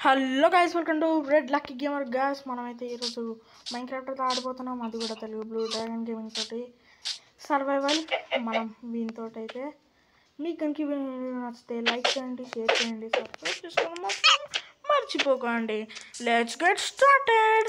Hello guys welcome to red lucky gamer guys మనమైతే ఈరోజు Minecraft ఆడిపోతున్నాం అది కూడా తెలుగు బ్లూ డ్రాగన్ గేమింగ్ తోటి సర్వైవల్ మనం వీనితో అయితే మీకు కనుక ఈ వీడియో నచ్చితే లైక్ చేయండి షేర్ చేయండి సబ్స్క్రైబ్ చేసుకోవడం మాత్రం మర్చిపోకండి లెట్స్ గెట్ స్టార్టెడ్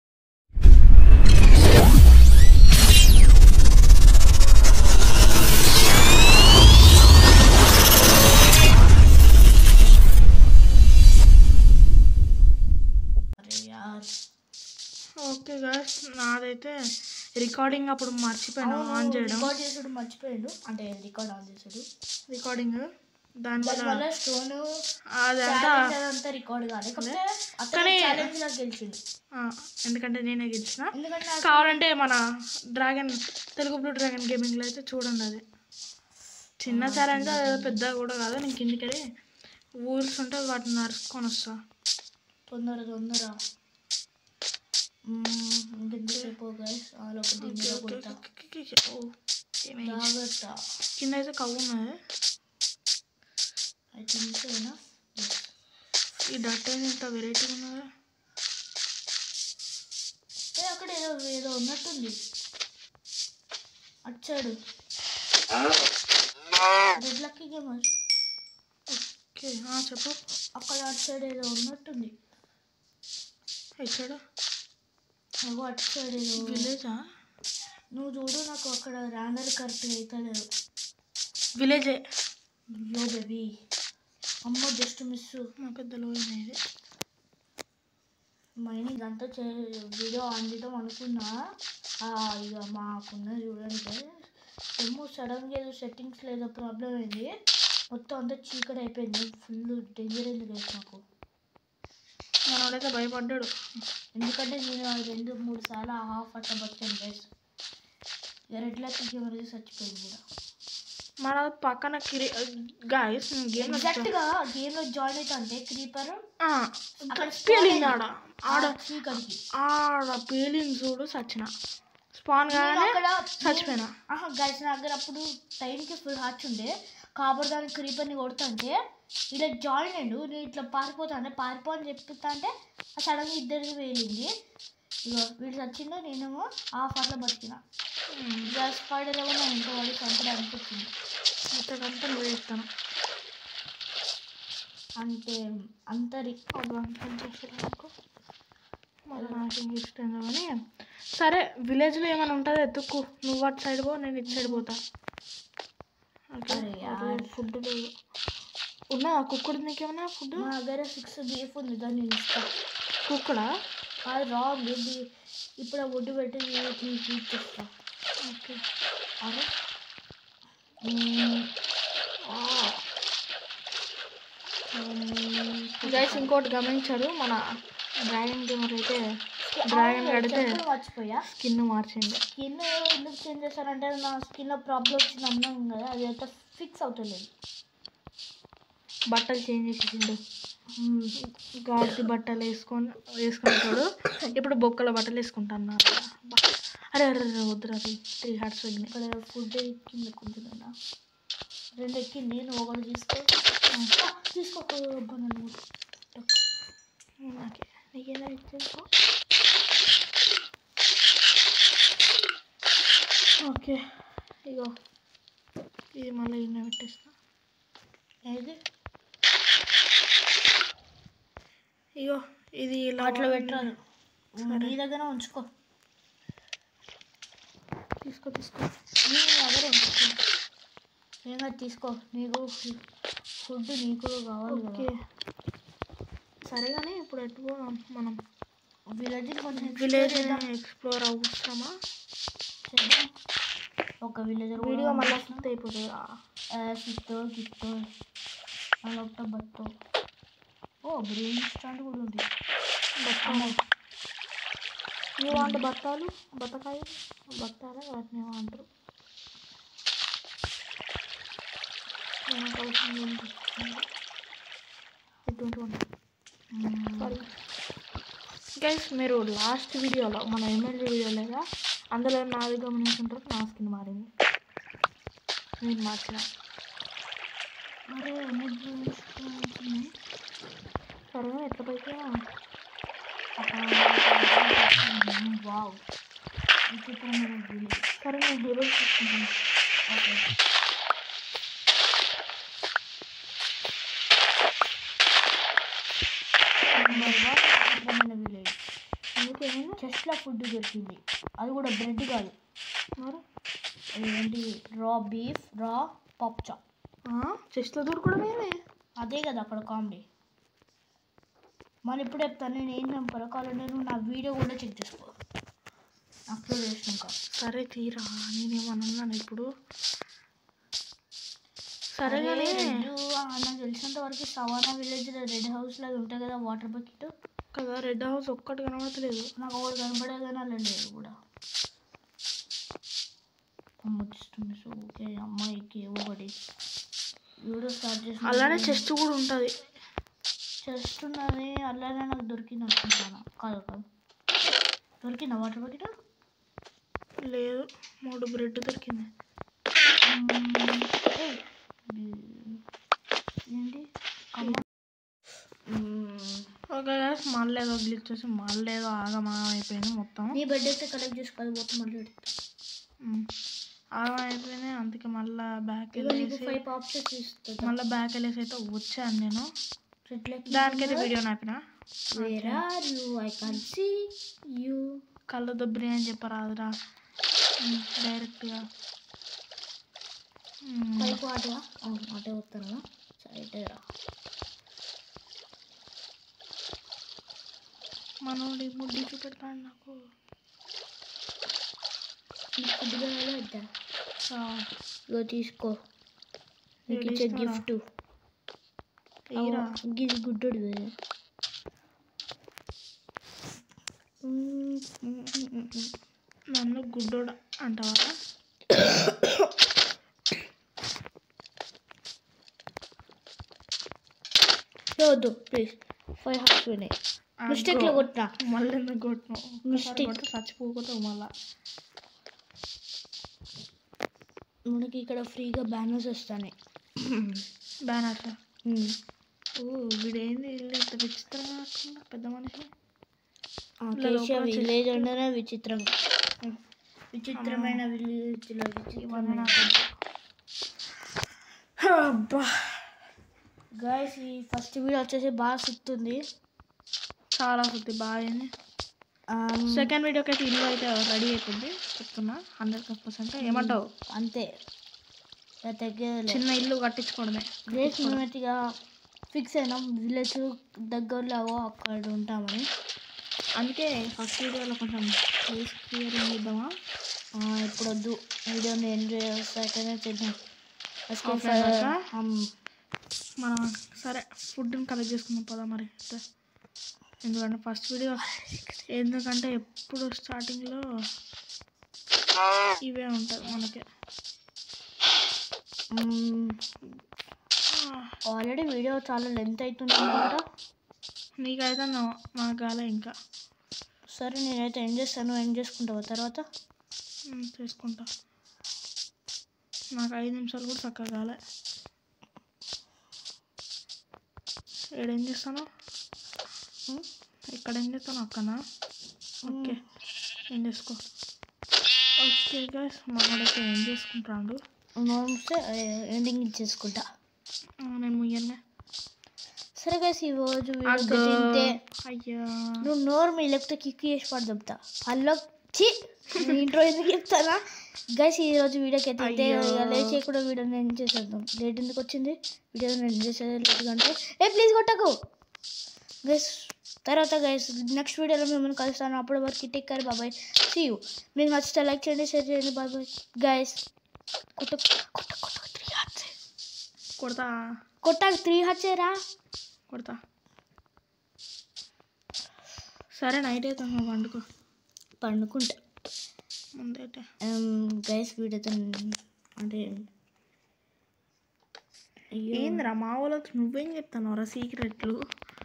అరే యార్ ఓకే గాయస్ నాదైతే రికార్డింగ్ అప్పుడు మర్చిపోయాను ఆన్ చేయడం రికార్డ్ చేసాడు మర్చిపోయాడు అంటే రికార్డ్ ఆన్ చేసాడు రికార్డింగ్ దానివల్ల దానివల్ల స్టోన్ అదంతా అదంతా రికార్డ్ కాదు కాకపోతే అతను కానీ- ఛాలెంజ్ లో గెలిచిండు ఆ, ఎందుకంటే నేనే గెలిచిన ఎందుకంటే నాకు కావాలంటే మన డ్రాగన్ తెలుగు బ్లూ డ్రాగన్ గేమింగ్లో అయితే చూడండి అది చిన్న ఛాలెంజ్ అది పెద్ద కూడా కాదు నేను కిందికి ఊర్స్ ఉంటే వాటిని నరుచుకొని వస్తా తొందర తొందర మ్మ్, ఇంకెంతసేపు గైస్ ఆ లోపల దీని మీద కొడతా ఓ, ఏమైంది? జాగ్రత్త కింద అయితే కవ్వు ఉన్నది ఐ థింక్ ఏనా ఈ డట్ అనేది ఇంత వెరైటీ ఉన్నది ఏ అక్కడ ఏదో ఏదో ఉన్నట్టుంది అచ్చాడు రెడ్ లక్కీ గేమర్ ఓకే ఆ, చెప్పు అక్కడ అటు సైడ్ ఏదో ఉన్నట్టుంది ఎక్కడ అగో అటు సైడ్ ఏదో విలేజా నువ్వు చూడు నాకు అక్కడ ర్యాండర్ కరెక్ట్ అవుతలేదు విలేజే అయ్యో బేబీ అమ్మ జస్ట్ మిస్ మా పెద్దలో ఇది మైనింగ్ అంతా చే వీడియో ఆన్ చేద్దాం అనుకున్నా ఆ, ఇక మాకున్న చూడండి ఏమో సడన్గా ఏదో సెట్టింగ్స్ లేదో ప్రాబ్లం అయింది మొత్తం అంతా చీకటి అయిపోయింది ఫుల్ డేంజర్ అయింది గైస్ నాకు మనోడైతే భయపడ్డాడు ఎందుకంటే నేను రెండు మూడు సార్లు హాఫ్ అట్లా బతికాను గైస్ ఇక రెడ్ లైట్ కెమెరా చచ్చిపోయింది కూడా మన పక్కన కిరి గాయస్ గేమ్ ఎగ్జాక్ట్ గా గేమ్ లో జాయిన్ అయితే అంటే క్రీపర్ అక్కడ పేలింది ఆడ ఆడ చీకటికి ఆడ పేలింది చూడు సచిన స్పాన్ నేను కాగానే అక్కడ చచ్చిపోయినా ఆహా గైస్ నా దగ్గర అప్పుడు టైంకి ఫుల్ హార్ట్స్ ఉండే కాబట్టి దాని క్రీపర్ని కొడుతుంటే ఇలా జాయిన్ అయ్యిండు నేను ఇట్లా పారిపోతా అంటే పారిపో అని చెప్తా అంటే సడన్గా ఇద్దరికి వేలింది ఇక వీడు చచ్చిందో నేనేమో హాఫ్ అట్లా బతికిన ఇక స్పైడర్ ఏమో నా ఇంట్లో వాడి చంపడానికి వచ్చింది ఇంతకంతా నువ్వు వేస్తాను అంటే అంతరి నాకు మళ్ళీ నాకు ఇంక ఇష్టం కానీ సరే విలేజ్లో ఏమైనా ఉంటుందో ఎత్తుక్కు నువ్వు అటు సైడ్ పో నేను ఇటు సైడ్ పోతా అరే యార్. ఫుడ్ లేదు ఉన్నా కుక్కుడు నీకేమన్నా ఫుడ్ మా దగ్గర సిక్స్ బీఫ్ ఉంది దాన్ని నేను ఇస్తా కుక్కడా అది రాంగ్ ఇది ఇప్పుడు ఆ ఒడ్డు పెట్టి తీసేస్తా ఓకే అరే మ్మ్. గైస్ ఇంకోటి గమనించారు మన డ్రాగన్ గేమర్ అయితే డ్రాగన్ కడితే చెప్పులు మర్చిపోయా స్కిన్ మార్చింది స్కిన్ ఎందుకు చేంజ్ చేశారంటే నా స్కిన్ లో ప్రాబ్లం వచ్చింది అన్నాం కదా అది అయితే ఫిక్స్ అవుతలేదు బట్టలు చేంజ్ చేసేసిండు గాడి బట్టలు వేసుకొని వేసుకుంటాడు ఇప్పుడు బొక్కల బట్టలు వేసుకుంటున్నారు అరే అరే అరే వద్దురా అది త్రీ హార్ట్స్ తగ్గినాయి ఇక్కడ ఫుడ్ ఎక్కింది కొంచెం రెండు ఎక్కింది నువ్వు ఒకటి తీసుకో ఆ, తీసుకో అబ్బా నన్ను నాకే నీకేదో ఇచ్చేసుకో ఓకే ఇగో ఇది మళ్ళీ ఇన్న పెట్టేస్తా ఏది ఇగో ఇది ఇలా అట్లా పెట్టరాదు నీ దగ్గర ఉంచుకో తీసుకో తీసుకో నీ దగ్గర ఉంచుకో ఏమైనా తీసుకో నీకు ఫుడ్ నీకు కావాలి ఓకే సరే కానీ ఇప్పుడు ఎటు పోదాం మనం విలేజ్ కొంచెం విలేజ్ ఎక్స్ప్లోర్ అవసరమా చేద్దాం. ఒక విలేజర్ వీడియో మళ్ళీ ఫిఫ్త్ అయిపోతుంది సిట్టో గిట్టో అలొట్ట బట్టో ఓ బ్రెయిన్ స్టాండ్ కూడా ఉంది బత్తాలు ఇవి అంటే బత్తాలు బత్తకాయలు బత్తాలు వాటిని ఏమో అంటారు నేను కోసం ఇటువంటి సారీ గైస్ మీరు లాస్ట్ వీడియోలో మన ఎమ్మెల్యే వీడియో లేదా అందులో నాది గమనించుంటారు నా స్కిన్ మారింది నేను మార్చిన అరే అన్ని brain stones ఉన్నాయి. సరే ఎట్లా పైకి వావ్ విచిత్రమైన విలేజ్ సరే నేను హీరో తీసుకుంటాను ఓకే నెంబర్ వన్ విచిత్రమైన విలేజ్ ఎందుకేమైంది చెస్ట్లో ఫుడ్ దొరికింది అది కూడా బ్రెడ్ కాదు మరి ఏంటి రా బీఫ్ రా పప్చా చెస్ట్లో దూరుకోవడమేనే అదే కదా అక్కడ కామెడీ మళ్ళీ ఇప్పుడు చెప్తాను నేను ఏం చంపాలో కావాలంటే నువ్వు నా వీడియో కూడా చెక్ చేసుకో అప్లోడ్ చేసినాక సరే తీరా నేనేమన్నాను ఇప్పుడు సరే అరే, కానీ రెడ్, ఆ, నాకు తెలిసినంత వరకు సవానా విలేజ్ రెడ్ హౌస్ లాగా ఉంటుంది కదా వాటర్ బకెట్ కదా రెడ్ హౌస్ ఒక్కటి కనబడతలేదు నాకు ఒకటి కనబడే కానీ అలా లేదు కూడా అమ్మొచ్చిస్తుంది సో ఓకే అమ్మాయికి ఏవో ఒకటి వీడియో స్టార్ట్ చేసిన అలానే చెస్ట్ కూడా ఉంటుంది చెస్ట్ ఉన్నది అలానే నాకు దొరికింది అనుకుంటాను కాదు కాదు దొరికిందా వాటర్ బకెట్ లేదు మూడు బ్రెడ్ దొరికింది ఏయ్, ఇది- ఏంటి కమ్మ ఓకే గాయస్ మళ్ళీ ఏదో గ్లిచ్ వచ్చి మళ్ళీ ఏదో ఆగమాగం అయిపోయింది మొత్తం నీ బెడ్ అయితే కలెక్ట్ చేసుకోవాలి పోతే మళ్ళీ పెడతా ఉమ్. ఆగం అయిపోయింది అందుకే మళ్ళీ బ్యాక్ ఇగో నీకు వెళ్ళేసి ఫైవ్ ఆప్షన్స్ ఇస్తుంది మళ్ళీ బ్యాక్ వెళ్ళేసి అయితే వచ్చాను నేను రెడ్ లైక్ దానికైతే వీడియో నాపిన where are you I can see you కళ్ళు దొబ్బరి అని చెప్పరాదురా ఉమ్, డైరెక్ట్గా ఉమ్. పైపు అటుగా అవును అటే వస్తాను సరే రా మనోడి ముడ్డి చూపెడతాడు నాకు నీకు ఫుడ్ కావాలా వద్దా ఆ, ఇగో తీసుకో నీకు ఏడు ఇచ్చే ఇస్తారా? గిఫ్ట్ తీరా గిది గుడ్డోడు నన్ను గుడ్డోడ అంటావా వద్దు ప్లీజ్ ఫైవ్ హార్ట్స్ పోయినాయి మిస్టేక్లో కొట్టినా మళ్ళీ ఎందుకు కొట్టినావు ఒక్కసారి Mistake. కొడితే చచ్చిపోకపోతావు మళ్ళా మనకి ఇక్కడ ఫ్రీగా బ్యానర్స్ వస్తాయి బ్యానర్ ఓ వీడేంది ఇల్లు ఇంత విచిత్రంగా కాకుండా పెద్ద మనిషి ఇలా కేశవ లోపల విలేజ్ అంటేనే విచిత్రం విచిత్రమైన విలేజ్లో ఇవన్నీ విచిత్రమైన నాకు అబ్బా గాయస్ ఈ ఫస్ట్ వీడియో వచ్చేసి బాగా సుత్తుంది చాలా శుద్ధి బాగా అయింది సెకండ్ వీడియోకి అయితే ఇల్లు అయితే రెడీ అయిపోయింది చెప్తున్నా హండ్రెడ్ పర్సెంట్ ఏమంటావు అంతే తగ్గేది చిన్న ఇల్లు కట్టించుకోవడమే గ్రేస్ మొన్నటిగా ఫిక్స్ అయినాం విలేజ్ దగ్గరలో అక్కడ ఉంటామని అందుకే ఫస్ట్ వీడియోలో కొంచెం ప్లేస్ క్లియర్ చేద్దామా ఆ, ఇప్పుడు వద్దు వీడియోని ఎంజాయ్ చేస్తాకనే చేద్దాం Escape Okay, fire, అక్క. um, మనం సరే ఫుడ్ని కలెక్ట్ చేసుకుందాం పదా మరి అయితే. ఎందుకంటే ఫస్ట్ వీడియో ఎందుకంటే ఎప్పుడు స్టార్టింగ్లో ఇవే ఉంటుంది మనకి మ్, ఆల్రెడీ వీడియో చాలా లెంత్ అవుతుంది అనుకుంటా నీకైతే నా- నాకు కాలే ఇంకా సరే నేనైతే ఏం చేస్తాను ఏం చేసుకుంటావు తర్వాత ఉమ్, చేసుకుంటా నాకు ఐదు నిమిషాలు కూడా చక్కగా కాలే ఏడేం చేస్తాను ఉమ్, ఇక్కడ ఏం చేస్తాను అక్కనా ఓకే ఏం చేసుకో ఓకే గాయస్ మనోడైతే ఏం చేసుకుంటాడు నోస్తే ఎండింగ్ ఇచ్చేసుకుంటా ఆ, నేను ముయ్యనే సరే గైస్ ఈ రోజు వీడియో అగ్గో. తింటే అయ్యా నువ్వు నోరు మీ లేకపోతే కిక్ చేసి పడి చెప్తా హలో చి ఇంట్రో ఎందుకు చెప్తానా గైస్ ఈ రోజు వీడియోకి అయితే ఇంతే. అయ్యో. ఇక లేట్ చేయకుండా వీడియో నేను చేసేద్దాం లేట్ ఎందుకు వచ్చింది వీడియో నేను చేసేది లేట్ అంటే ఏ ప్లీజ్ కొట్టకు గైస్ తర్వాత గైస్ నెక్స్ట్ వీడియోలో మిమ్మల్ని కలుస్తాను అప్పటి వరకు take care bye bye see you మీకు నచ్చితే లైక్ చేయండి షేర్ చేయండి బాబాయ్ గైస్ కొట్ట కొట్ట కొట్ట త్రీ హార్ట్స్ కొడతా కొట్టాక త్రీ హార్ట్స్ రా కొడతా సరే నైట్ అయితే నువ్వు వండుకో పండుకుంటా ముందైతే గైస్ వీడియోతో అంటే అయ్యో ఏందిరా మా వాళ్ళకి నువ్వేం చెప్తాను రా సీక్రెట్లు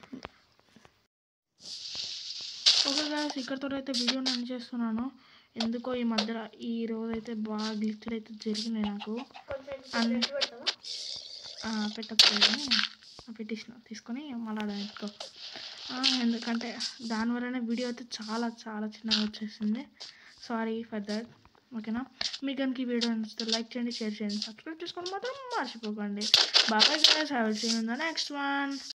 ఓకే గాయస్ ఇక్కడితో అయితే వీడియో నేను చేస్తున్నాను ఎందుకో ఈ మధ్యలో ఈ రోజు అయితే బాగా గ్లిచ్లు అయితే జరిగినాయి నాకు అన్- ఆ, పెట్టట్లేదు పెట్టేసిన తీసుకొని మళ్ళీ ఆడ పెట్టుకో ఆ, ఎందుకంటే దానివల్లనే వీడియో అయితే చాలా చాలా చిన్నగా వచ్చేసింది సారీ ఫర్ దట్ ఓకేనా మీకు కనుక ఈ వీడియో నచ్చితే లైక్ చేయండి షేర్ చేయండి సబ్స్క్రైబ్ చేసుకోండి మాత్రం మర్చిపోకండి bye bye guys I will see in the next one